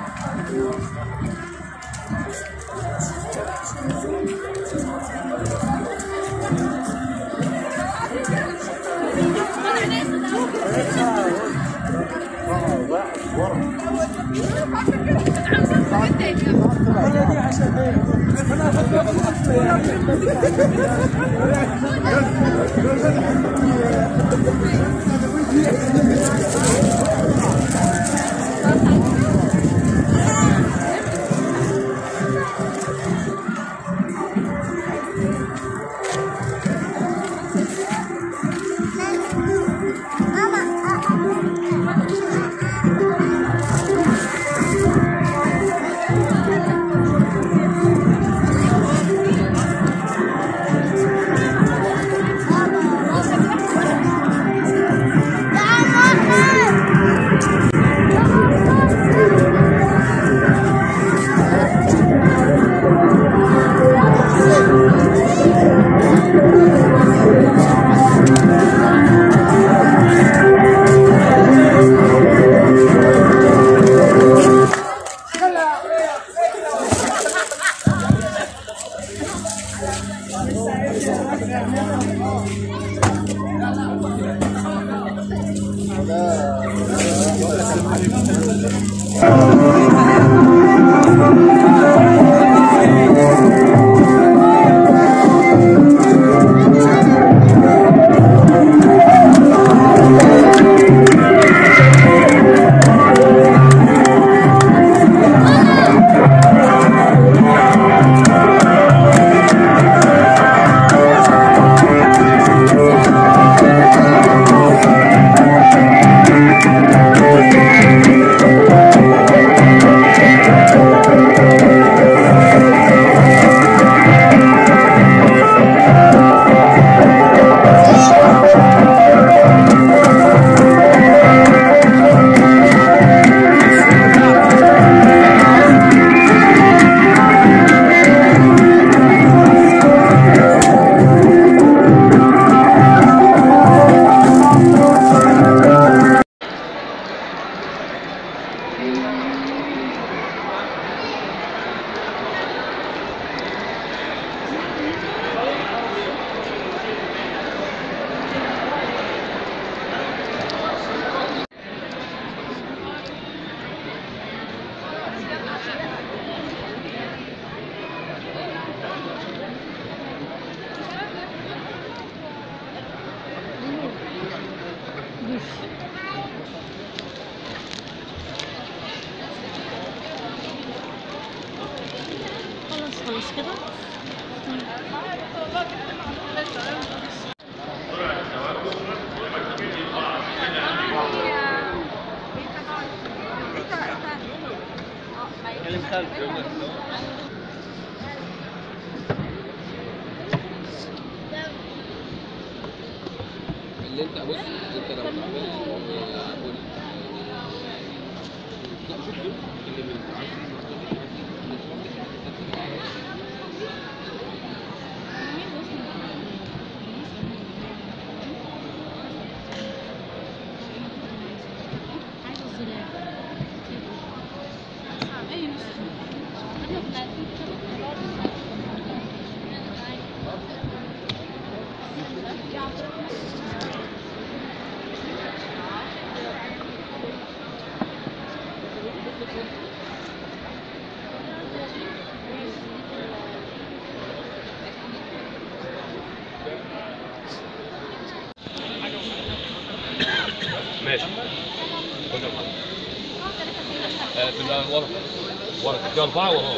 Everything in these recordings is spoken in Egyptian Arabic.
خلاص خلاص كده اللي انت بص انت لو تعبان قول لا شوف دول اللي من عايزة الزلال اي نسخة احنا كنا عارفين كده ماشي خد يا محمد آه، تبقى ورا ورا في أربعة ورا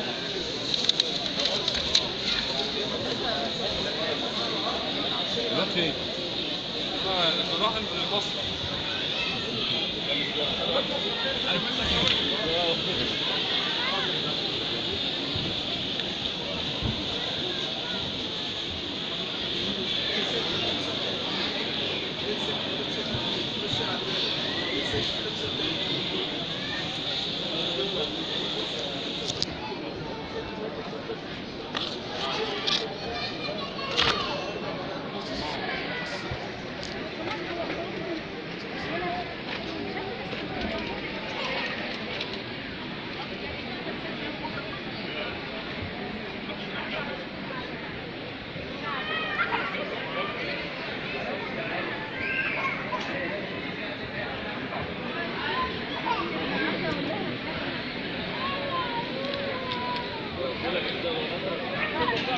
لا فين؟ راح البصرة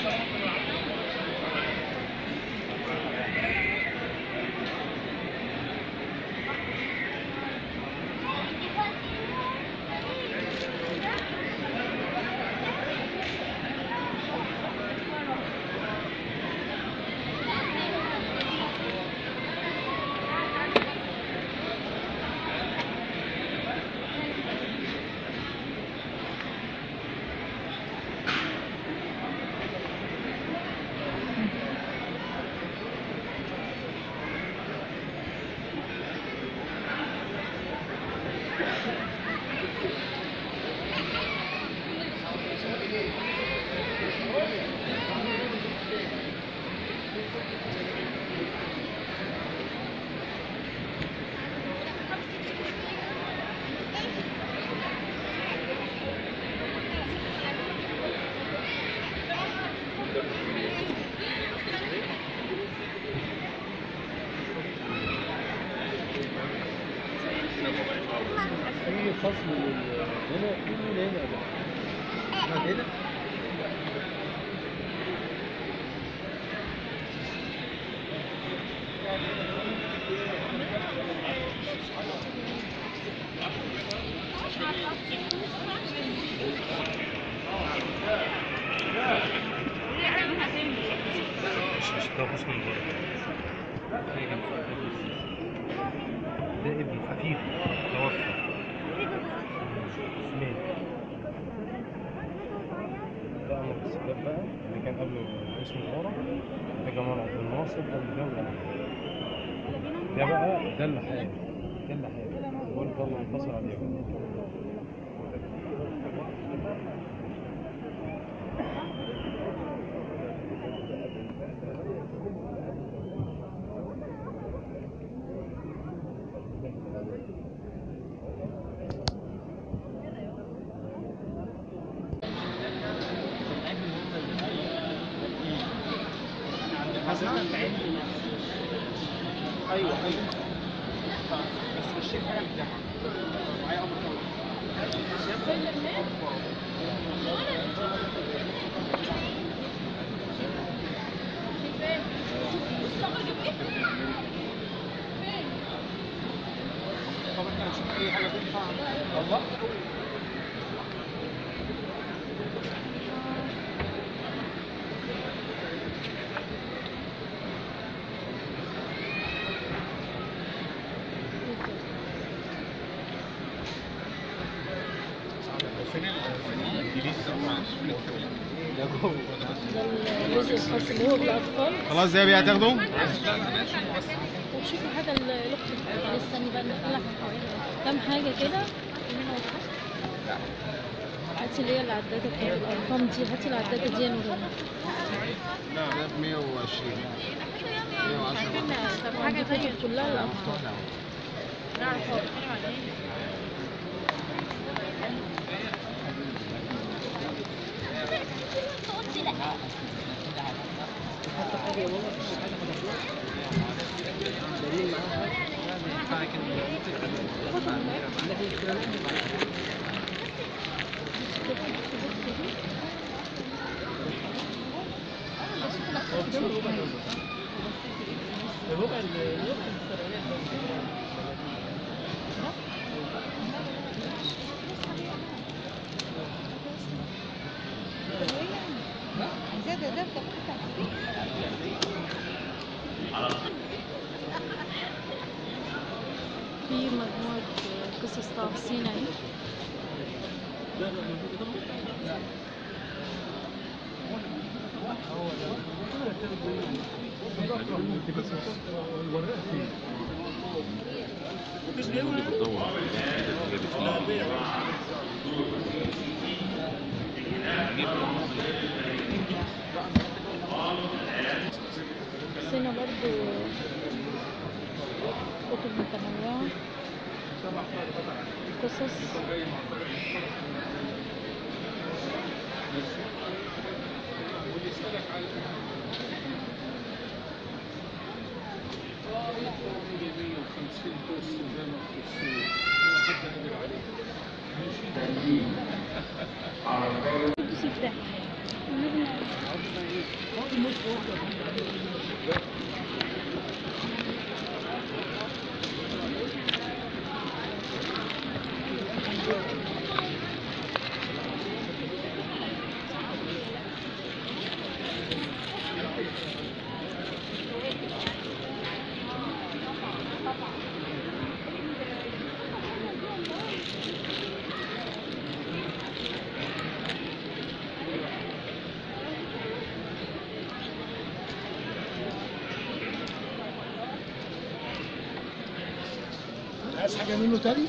في فصل من هنا في من هنا بقى هنا ده حسن المبارك ده ابن حفيد توفى اسمين ده أمر السادات بقى اللي كان قبله اسمه الغورة ده جمال عبد الناصر ده الدولة ده بقى ده اللي حال ده اللي حال بقول ده اللي انتصر على اليهود ايوه ايوه بس مش شايف حاجه من الجامعه معايا امر طبعا طب احنا هنشوف اي حاجه تنفع الله ده الجزء الخاص اللي هو بالاطفال خلاص ده بقى تاخده طب شوفوا حاجه الاخت استني بقى نطلع كام حاجه كده هنا وتحت. هاتي اللي هي العداده بتاعت الارقام دي هاتي العداده دي يا نوران ده ب 120 110 طب حاجه تانية كلها الاطفال في مجموعه قصص تحسين اهي بس هنا برضو كتب متنوعة قصص القدس بتاعي عايز حاجه منه تاني؟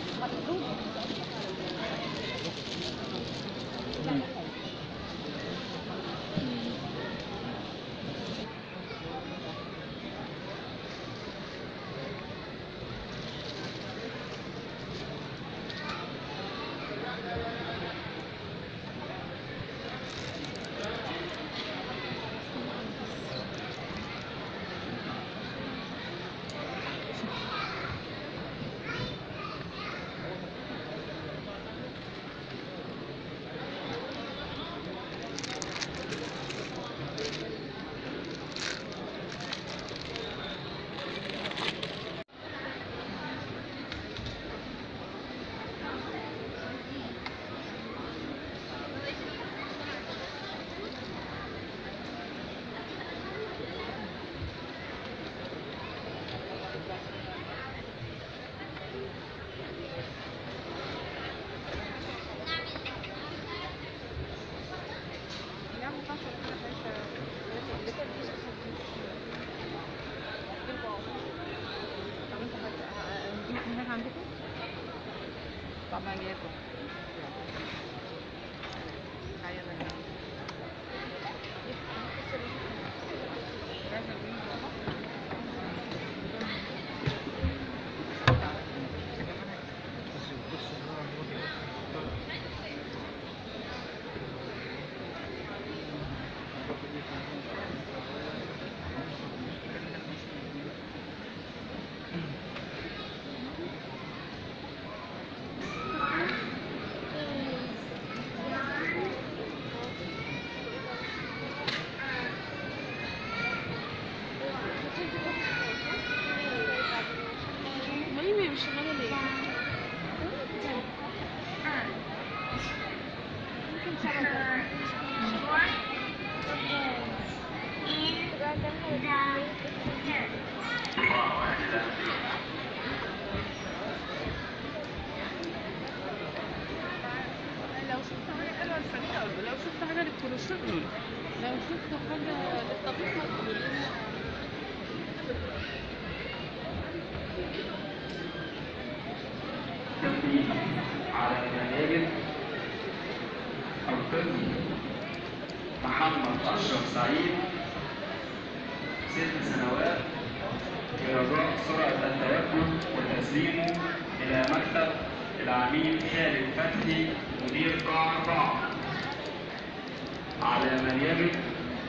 مهمة مش شغالة ليه؟ ممكن شبكة لو شفت حاجة حلوة الفريق لو شفت حاجة للكروشيه لو شفت حاجة للطبيخ هتقولي لنا. تنبيه على المناجم الطفل محمد أشرف سعيد ست سنوات برجاء سرعة التوجه وتسليمه إلى مكتب العميد خالد فتحي مدير قاع أربعة على من يجب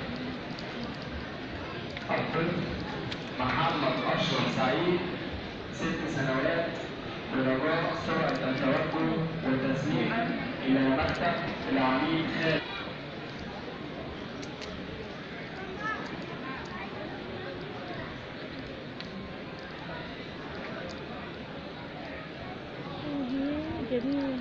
الطفل محمد أشرف سعيد ست سنوات برجاء سرعة التوجه وتسليمه إلى مكتب العميد خالد جميل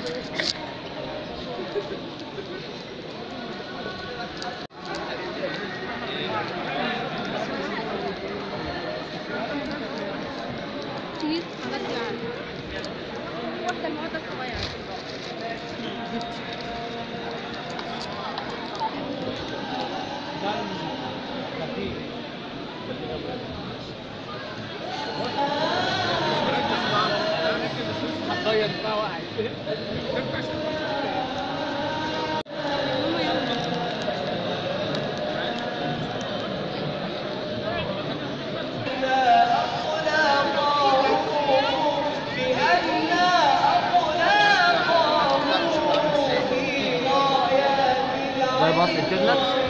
كتير عملت يعني واحدة المواد الصغيرة هتغير بقى واحد هما يلا باي باص انترنت